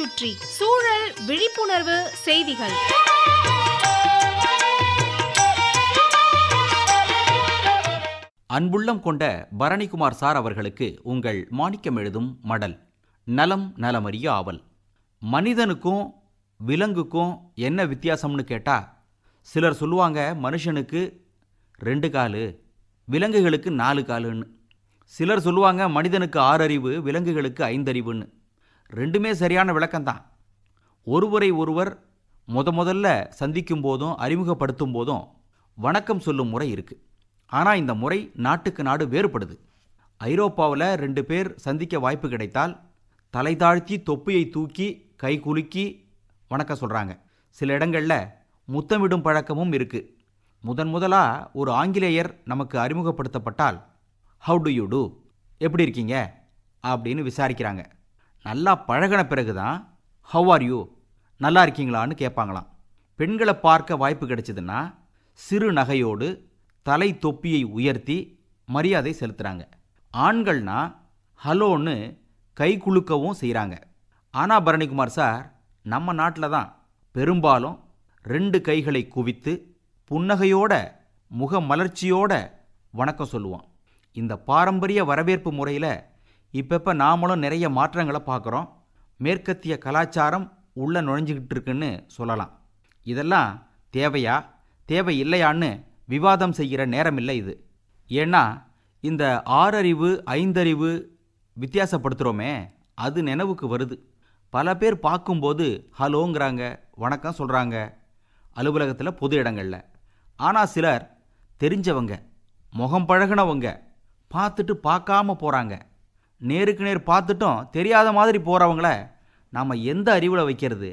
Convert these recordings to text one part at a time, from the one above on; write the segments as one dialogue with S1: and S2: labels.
S1: சுற்றி சூழல் விழிப்புணர்வு செய்திகள்
S2: அன்புள்ளம் கொண்ட பரணிக்குமார் சார் அவர்களுக்கு உங்கள் மாணிக்கம் எழுதும் மடல் நலம் நலமறிய ஆவல் மனிதனுக்கும் விலங்குக்கும் என்ன வித்தியாசம்னு கேட்டா சிலர் சொல்லுவாங்க மனுஷனுக்கு ரெண்டு காலு விலங்குகளுக்கு நாலு காலுன்னு சிலர் சொல்லுவாங்க மனிதனுக்கு ஆறு அறிவு விலங்குகளுக்கு ஐந்தறிவுன்னு ரெண்டுமே சரியான விளக்கம்தான் ஒருவரை ஒருவர் முத முதல்ல சந்திக்கும் போதும் அறிமுகப்படுத்தும் போதும் வணக்கம் சொல்லும் முறை இருக்கு ஆனால் இந்த முறை நாட்டுக்கு நாடு வேறுபடுது ஐரோப்பாவில் ரெண்டு பேர் சந்திக்க வாய்ப்பு கிடைத்தால் தலை தாழ்த்தி தொப்பியை தூக்கி கை குலுக்கி வணக்கம் சொல்கிறாங்க சில இடங்களில் முத்தமிடும் பழக்கமும் இருக்குது முதன் முதலாக ஒரு ஆங்கிலேயர் நமக்கு அறிமுகப்படுத்தப்பட்டால் ஹவு டு யூ டூ எப்படி இருக்கீங்க அப்படின்னு விசாரிக்கிறாங்க நல்லா பழகின பிறகு தான் ஹவ் ஆர் யூ நல்லா இருக்கீங்களான்னு கேட்பாங்களாம் பெண்களை பார்க்க வாய்ப்பு கிடைச்சதுன்னா சிறு நகையோடு தலை தொப்பியை உயர்த்தி மரியாதை செலுத்துகிறாங்க ஆண்கள்னா ஹலோன்னு கை குலுக்கவும் செய்கிறாங்க ஆனால் பரணிக்குமார் சார் நம்ம நாட்டில் தான் பெரும்பாலும் ரெண்டு கைகளை குவித்து புன்னகையோட முக மலர்ச்சியோட வணக்கம் சொல்லுவோம் இந்த பாரம்பரிய வரவேற்பு முறையில் இப்பப்போ நாமளும் நிறைய மாற்றங்களை பார்க்குறோம் மேற்கத்திய கலாச்சாரம் உள்ளே நுழைஞ்சிக்கிட்டு இருக்குன்னு சொல்லலாம் இதெல்லாம் தேவையா தேவை இல்லையான்னு விவாதம் செய்கிற நேரம் இல்லை இது ஏன்னா இந்த ஆறறிவு ஐந்தறிவு வித்தியாசப்படுத்துகிறோமே அது நினைவுக்கு வருது பல பேர் பார்க்கும்போது ஹலோங்கிறாங்க வணக்கம் சொல்கிறாங்க அலுவலகத்தில் பொது இடங்களில் ஆனால் சிலர் தெரிஞ்சவங்க முகம் பழகுனவங்க பார்த்துட்டு பார்க்காம போகிறாங்க நேருக்கு நேர் பார்த்துட்டும் தெரியாத மாதிரி போகிறவங்கள நாம் எந்த அறிவில் வைக்கிறது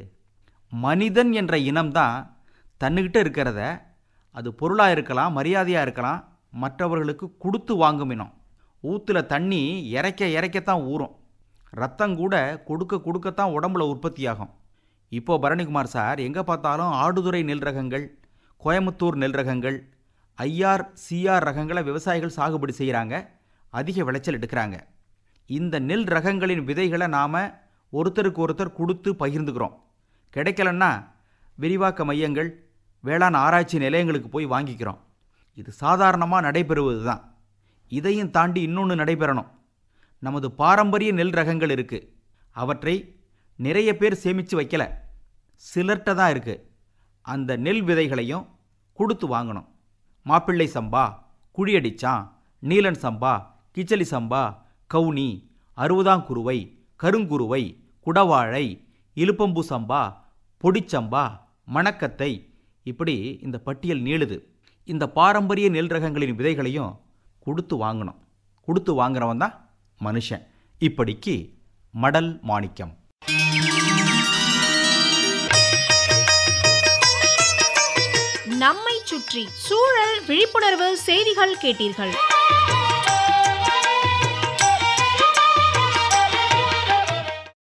S2: மனிதன் என்ற இனம்தான் தன்னுக்கிட்ட இருக்கிறத அது பொருளாக இருக்கலாம் மரியாதையாக இருக்கலாம் மற்றவர்களுக்கு கொடுத்து வாங்கும் இனம் ஊற்றுல தண்ணி இறைக்க இறைக்கத்தான் ஊறும் ரத்தம் கூட கொடுக்க கொடுக்கத்தான் உடம்புல உற்பத்தியாகும் இப்போ பரணிக்குமார் சார் எங்கே பார்த்தாலும் ஆடுதுறை நெல் ரகங்கள் கோயம்புத்தூர் நெல் ரகங்கள் ஐஆர் சிஆர் ரகங்களை விவசாயிகள் சாகுபடி செய்கிறாங்க அதிக விளைச்சல் எடுக்கிறாங்க இந்த நெல் ரகங்களின் விதைகளை நாம் ஒருத்தருக்கு ஒருத்தர் கொடுத்து பகிர்ந்துக்கிறோம் கிடைக்கலன்னா விரிவாக்க மையங்கள் வேளாண் ஆராய்ச்சி நிலையங்களுக்கு போய் வாங்கிக்கிறோம் இது சாதாரணமாக நடைபெறுவது தான் இதையும் தாண்டி இன்னொன்று நடைபெறணும் நமது பாரம்பரிய நெல் ரகங்கள் இருக்குது அவற்றை நிறைய பேர் சேமித்து வைக்கல சிலர்கிட்ட தான் இருக்குது அந்த நெல் விதைகளையும் கொடுத்து வாங்கணும் மாப்பிள்ளை சம்பா குழியடிச்சான் நீலன் சம்பா கிச்சலி சம்பா கவுனி அறுபதாங்குருவை கருங்குருவை குடவாழை இலுப்பம்பூ சம்பா பொடிச்சம்பா மணக்கத்தை இப்படி இந்த பட்டியல் நீளுது இந்த பாரம்பரிய நெல் ரகங்களின் விதைகளையும் கொடுத்து வாங்கணும் கொடுத்து வாங்குறவன் தான் மனுஷன் இப்படிக்கு மடல் மாணிக்கம்
S1: நம்மை சுற்றி சூழல் விழிப்புணர்வு செய்திகள் கேட்டீர்கள்